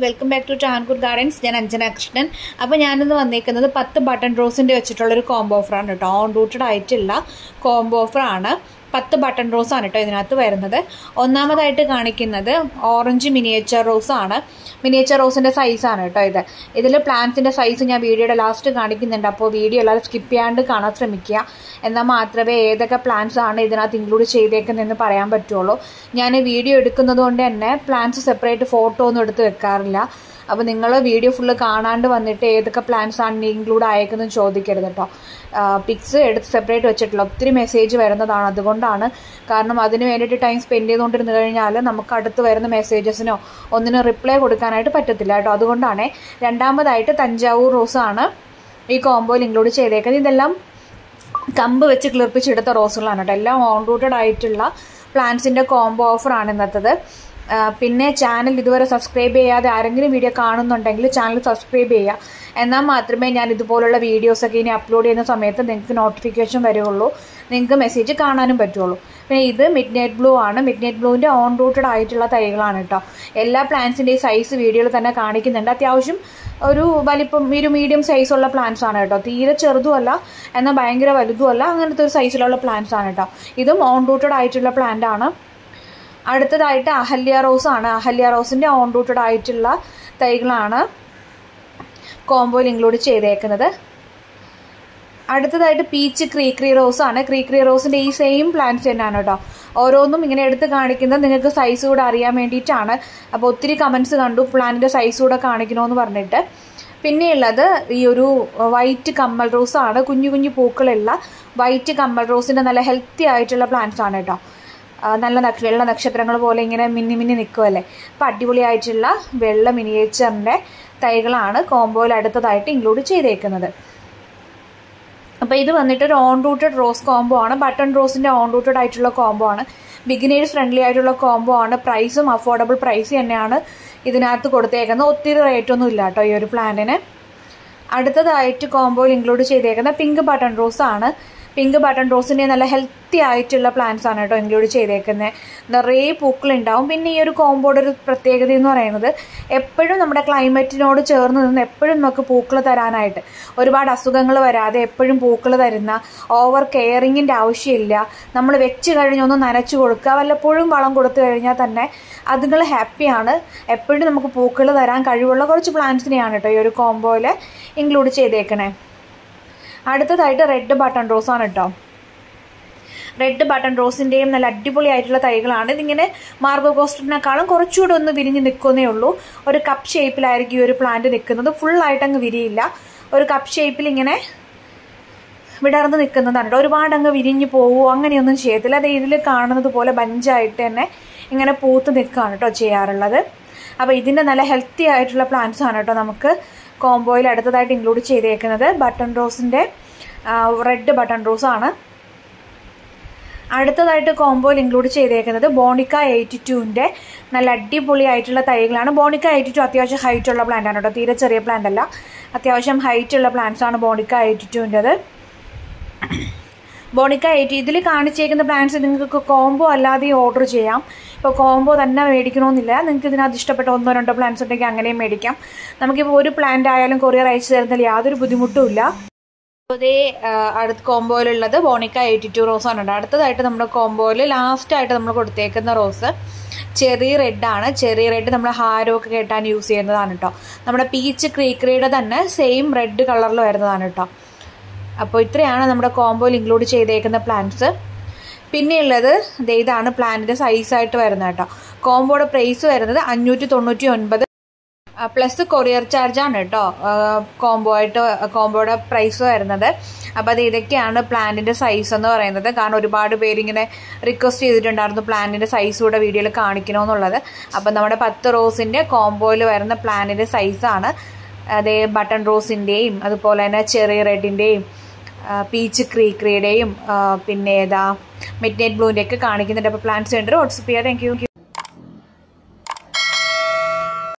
welcome back to Travancore gardens ഞാൻ അഞ്ജന കൃഷ്ണൻ അപ്പോൾ ഞാനിന്ന് വന്നേക്കുന്നത് പത്ത് ബട്ടൺ റോസിൻ്റെ വെച്ചിട്ടുള്ളൊരു കോംബോ ഓഫറാണ് കേട്ടോ ഓൺ റൂട്ടഡ് ആയിട്ടുള്ള കോംബോ ഓഫറാണ് പത്ത് ബട്ടൺ റോസാണ് കേട്ടോ ഇതിനകത്ത് വരുന്നത് ഒന്നാമതായിട്ട് കാണിക്കുന്നത് ഓറഞ്ച് മിനിയേച്ചർ റോസാണ് മിനിയേച്ചർ റോസിൻ്റെ സൈസാണ് കേട്ടോ ഇത് ഇതിൽ പ്ലാന്റ്സിൻ്റെ സൈസ് ഞാൻ വീഡിയോയുടെ ലാസ്റ്റ് കാണിക്കുന്നുണ്ട് അപ്പോൾ വീഡിയോ എല്ലാവരും സ്കിപ്പ് ചെയ്യാണ്ട് കാണാൻ ശ്രമിക്കുക എന്നാൽ മാത്രമേ ഏതൊക്കെ പ്ലാന്റ്സ് ആണ് ഇതിനകത്ത് ഇൻക്ലൂഡ് ചെയ്തേക്കുന്നതെന്ന് പറയാൻ പറ്റുള്ളൂ ഞാൻ വീഡിയോ എടുക്കുന്നത് കൊണ്ട് തന്നെ പ്ലാന്റ്സ് സെപ്പറേറ്റ് ഫോട്ടോ ഒന്നും എടുത്ത് വെക്കാറില്ല അപ്പോൾ നിങ്ങൾ വീഡിയോ ഫുള്ള് കാണാണ്ട് വന്നിട്ട് ഏതൊക്കെ പ്ലാൻസ് ആണ് ഇൻക്ലൂഡ് ആയേക്കുന്നത് ചോദിക്കരുത് കേട്ടോ പിക്സ് എടുത്ത് സെപ്പറേറ്റ് വെച്ചിട്ടില്ല ഒത്തിരി മെസ്സേജ് വരുന്നതാണ് അതുകൊണ്ടാണ് കാരണം അതിന് വേണ്ടിയിട്ട് ടൈം സ്പെൻഡ് ചെയ്തുകൊണ്ടിരുന്ന് കഴിഞ്ഞാൽ നമുക്ക് അടുത്ത് വരുന്ന മെസ്സേജസിനോ ഒന്നിനും റിപ്ലൈ കൊടുക്കാനായിട്ട് പറ്റത്തില്ല കേട്ടോ അതുകൊണ്ടാണ് രണ്ടാമതായിട്ട് തഞ്ചാവൂർ റോസാണ് ഈ കോംബോയിൽ ഇൻക്ലൂഡ് ചെയ്തേക്കുന്നത് ഇതെല്ലാം കമ്പ് വെച്ച് കിളിർപ്പിച്ചെടുത്ത റോസുകളാണ് കേട്ടോ എല്ലാം ഓൺ റൂട്ടഡ് ആയിട്ടുള്ള പ്ലാന്റ്സിൻ്റെ കോംബോ ഓഫറാണ് ഇന്നത്തത് പിന്നെ ചാനൽ ഇതുവരെ സബ്സ്ക്രൈബ് ചെയ്യാതെ ആരെങ്കിലും വീഡിയോ കാണുന്നുണ്ടെങ്കിൽ ചാനൽ സബ്സ്ക്രൈബ് ചെയ്യുക എന്നാൽ മാത്രമേ ഞാൻ ഇതുപോലുള്ള വീഡിയോസൊക്കെ ഇനി അപ്ലോഡ് ചെയ്യുന്ന സമയത്ത് നിങ്ങൾക്ക് നോട്ടിഫിക്കേഷൻ വരുള്ളൂ നിങ്ങൾക്ക് മെസ്സേജ് കാണാനും പറ്റുള്ളൂ പിന്നെ ഇത് മിഡ് നൈറ്റ് ബ്ലൂ ആണ് മിഡ് നൈറ്റ് ബ്ലൂവിൻ്റെ ഓൺ റൂട്ടഡ് ആയിട്ടുള്ള തൈകളാണ് കേട്ടോ എല്ലാ പ്ലാന്റ്സിൻ്റെയും സൈസ് വീഡിയോയിൽ തന്നെ കാണിക്കുന്നുണ്ട് അത്യാവശ്യം ഒരു വലിപ്പം ഒരു മീഡിയം സൈസുള്ള പ്ലാന്റ്സ് ആണ് കേട്ടോ തീരെ ചെറുതുമല്ല എന്നാൽ ഭയങ്കര വലുതുമല്ല അങ്ങനത്തെ ഒരു സൈസിലുള്ള പ്ലാന്റ്സ് ആണ് കേട്ടോ ഇതും ഓൺ റൂട്ടഡ് ആയിട്ടുള്ള പ്ലാന്റ് ആണ് അടുത്തതായിട്ട് അഹല്യ റോസ് ആണ് അഹല്യ റോസിൻ്റെ ഓൺ റൂട്ടഡ് ആയിട്ടുള്ള തൈകളാണ് കോംബോയിൽ ഇൻക്ലൂഡ് ചെയ്തേക്കുന്നത് അടുത്തതായിട്ട് പീച്ച് ക്രീക്രി റോസ് ആണ് ക്രീക്രി റോസിൻ്റെ ഈ സെയിം പ്ലാന്റ്സ് തന്നെയാണ് കേട്ടോ ഓരോന്നും ഇങ്ങനെ എടുത്ത് കാണിക്കുന്നത് നിങ്ങൾക്ക് സൈസ് കൂടെ അറിയാൻ വേണ്ടിയിട്ടാണ് അപ്പോൾ ഒത്തിരി കമൻസ് കണ്ടു പ്ലാന്റിൻ്റെ സൈസ് കൂടെ കാണിക്കണമെന്ന് പറഞ്ഞിട്ട് പിന്നെയുള്ളത് ഈ ഒരു വൈറ്റ് കമ്മൽ റോസ് ആണ് കുഞ്ഞു കുഞ്ഞു പൂക്കളുള്ള വൈറ്റ് കമ്മൽ റോസിൻ്റെ നല്ല ഹെൽത്തി ആയിട്ടുള്ള പ്ലാന്റ്സ് ആണ് കേട്ടോ നല്ല നക്ഷ വെള്ള നക്ഷത്രങ്ങൾ പോലെ ഇങ്ങനെ മിന്നി മിന്നി നിൽക്കുമല്ലേ അപ്പോൾ അടിപൊളിയായിട്ടുള്ള വെള്ള മിനിയേച്ചറിൻ്റെ തൈകളാണ് കോംബോയിൽ അടുത്തതായിട്ട് ഇൻക്ലൂഡ് ചെയ്തേക്കുന്നത് അപ്പോൾ ഇത് വന്നിട്ട് ഒരു ഓൺ റൂട്ടഡ് റോസ് കോംബോ ആണ് ബട്ടൺ റോസിൻ്റെ ഓൺ റൂട്ടഡ് ആയിട്ടുള്ള കോംബോ ആണ് ബിഗിനേഴ്സ് ഫ്രണ്ട്ലി ആയിട്ടുള്ള കോംബോ ആണ് പ്രൈസും അഫോർഡബിൾ പ്രൈസ് തന്നെയാണ് ഇതിനകത്ത് കൊടുത്തേക്കുന്നത് ഒത്തിരി റേറ്റൊന്നും ഇല്ല കേട്ടോ ഈ ഒരു പ്ലാന്റിന് അടുത്തതായിട്ട് കോംബോയിൽ ഇൻക്ലൂഡ് ചെയ്തേക്കുന്ന പിങ്ക് ബട്ടൺ റോസ് ആണ് പിങ്ക് ബട്ടൺ റോസിൻ്റെ നല്ല ഹെൽത്തി ആയിട്ടുള്ള പ്ലാന്റ്സ് ആണ് കേട്ടോ ഇൻക്ലൂഡ് ചെയ്തേക്കുന്നത് നിറയെ പൂക്കളുണ്ടാവും പിന്നെ ഈ ഒരു കോമ്പോയുടെ ഒരു പ്രത്യേകത എന്ന് പറയുന്നത് എപ്പോഴും നമ്മുടെ ക്ലൈമറ്റിനോട് ചേർന്ന് നിന്ന് എപ്പോഴും നമുക്ക് പൂക്കൾ തരാനായിട്ട് ഒരുപാട് അസുഖങ്ങൾ വരാതെ എപ്പോഴും പൂക്കൾ തരുന്ന ഓവർ കെയറിങ്ങിൻ്റെ ആവശ്യമില്ല നമ്മൾ വെച്ച് കഴിഞ്ഞൊന്ന് നനച്ചു കൊടുക്കുക വല്ലപ്പോഴും വളം കൊടുത്തു കഴിഞ്ഞാൽ തന്നെ അതുങ്ങൾ ഹാപ്പിയാണ് എപ്പോഴും നമുക്ക് പൂക്കൾ തരാൻ കഴിവുള്ള കുറച്ച് പ്ലാന്റ്സിനെയാണ് കേട്ടോ ഈ ഒരു കോമ്പോയിൽ ഇൻക്ലൂഡ് ചെയ്തേക്കണേ അടുത്തതായിട്ട് റെഡ് ബട്ടൺ റോസ് ആണ് കേട്ടോ റെഡ് ബട്ടൺ റോസിൻ്റെയും നല്ല അടിപൊളിയായിട്ടുള്ള തൈകളാണ് ഇതിങ്ങനെ മാർഗോ കോസ്റ്റിനേക്കാളും കുറച്ചുകൂടെ ഒന്ന് വിരിഞ്ഞ് നിൽക്കുന്നേ ഉള്ളൂ ഒരു കപ്പ് ഷേപ്പിലായിരിക്കും ഈ ഒരു പ്ലാന്റ് നിൽക്കുന്നത് ഫുള്ളായിട്ട് അങ്ങ് വിരിയില്ല ഒരു കപ്പ് ഷേപ്പിൽ ഇങ്ങനെ വിടർന്ന് നിൽക്കുന്നതാണ് കേട്ടോ ഒരുപാട് അങ്ങ് വിരിഞ്ഞ് പോവുമോ അങ്ങനെയൊന്നും ചെയ്യത്തില്ല അത് ഇതിൽ കാണുന്നത് പോലെ ബഞ്ചായിട്ട് തന്നെ ഇങ്ങനെ പൂത്ത് നിൽക്കുകയാണ് കേട്ടോ ചെയ്യാറുള്ളത് അപ്പോൾ ഇതിൻ്റെ നല്ല ഹെൽത്തി ആയിട്ടുള്ള പ്ലാന്റ്സ് ആണ് കേട്ടോ നമുക്ക് കോംബോയിൽ അടുത്തതായിട്ട് ഇൻക്ലൂഡ് ചെയ്തേക്കുന്നത് ബട്ടൺ റോസിൻ്റെ റെഡ് ബട്ടൺ റോസ് ആണ് അടുത്തതായിട്ട് കോംബോയിൽ ഇൻക്ലൂഡ് ചെയ്തേക്കുന്നത് ബോണിക്ക എയ്റ്റി ടുവിൻ്റെ നല്ല അടിപൊളിയായിട്ടുള്ള തൈകളാണ് ബോണിക്ക എയ്റ്റി ടു അത്യാവശ്യം ഹൈറ്റ് ഉള്ള പ്ലാന്റ് ആണ് കേട്ടോ തീരെ ചെറിയ പ്ലാന്റ് അല്ല അത്യാവശ്യം ഹൈറ്റ് ഉള്ള പ്ലാന്റ്സ് ആണ് ബോണിക്ക എയ്റ്റി ടുവിൻ്റെത് ബോണിക്ക എയ്റ്റി ഇതിൽ കാണിച്ചേക്കുന്ന പ്ലാന്റ്സ് നിങ്ങൾക്ക് കോംബോ അല്ലാതെ ഓർഡർ ചെയ്യാം ഇപ്പോൾ കോംബോ തന്നെ മേടിക്കണമെന്നില്ല നിങ്ങൾക്ക് ഇതിനകത്ത് ഇഷ്ടപ്പെട്ട ഒന്നോ രണ്ടോ പ്ലാന്റ്സ് ഉണ്ടെങ്കിൽ അങ്ങനെയും മേടിക്കാം നമുക്കിപ്പോൾ ഒരു പ്ലാന്റ് ആയാലും കൊറിയർ അയച്ചു തരുന്നതിൽ യാതൊരു ബുദ്ധിമുട്ടും ഇല്ല അതേ അടുത്ത കോംബോയിലുള്ളത് ബോണിക്ക എയ്റ്റി ടു റോസ് ആണ് അടുത്തതായിട്ട് നമ്മുടെ കോംബോയിൽ ലാസ്റ്റായിട്ട് നമ്മൾ കൊടുത്തേക്കുന്ന റോസ് ചെറി റെഡ് ആണ് ചെറി റെഡ് നമ്മൾ ഹാരമൊക്കെ കെട്ടാൻ യൂസ് ചെയ്യുന്നതാണ് കേട്ടോ നമ്മുടെ പീച്ച് ക്രീക്രിയുടെ തന്നെ സെയിം റെഡ് കളറിൽ വരുന്നതാണ് കേട്ടോ അപ്പോൾ ഇത്രയാണ് നമ്മുടെ കോംബോയിൽ ഇൻക്ലൂഡ് ചെയ്തേക്കുന്ന പ്ലാന്റ്സ് പിന്നെയുള്ളത് ഇതാണ് പ്ലാന്റിൻ്റെ സൈസായിട്ട് വരുന്നത് കേട്ടോ കോംബോയുടെ പ്രൈസ് വരുന്നത് അഞ്ഞൂറ്റി തൊണ്ണൂറ്റി ഒൻപത് പ്ലസ് കൊറിയർ ചാർജാണ് കേട്ടോ കോംബോ ആയിട്ട് കോംബോയുടെ പ്രൈസ് വരുന്നത് അപ്പോൾ അത് ഇതൊക്കെയാണ് പ്ലാന്റിൻ്റെ സൈസ് എന്ന് പറയുന്നത് കാരണം ഒരുപാട് പേരിങ്ങനെ റിക്വസ്റ്റ് ചെയ്തിട്ടുണ്ടായിരുന്നു പ്ലാന്റിൻ്റെ സൈസ് കൂടെ വീഡിയോയിൽ കാണിക്കണമെന്നുള്ളത് അപ്പോൾ നമ്മുടെ പത്ത് റോസിൻ്റെ കോംബോയിൽ വരുന്ന പ്ലാന്റിൻ്റെ സൈസാണ് അതേ ബട്ടൺ റോസിൻ്റെയും അതുപോലെ തന്നെ ചെറിയ റെഡിൻ്റെയും പീച്ച് ക്രീക്രിയുടെയും പിന്നെ ഏതാ മിഡ് നൈറ്റ് ബ്ലൂവിൻ്റെ ഒക്കെ കാണിക്കുന്നുണ്ട് അപ്പോൾ പ്ലാന്റ്സ് ഉണ്ട് വാട്സപ്പ് ചെയ്യാം താങ്ക് യു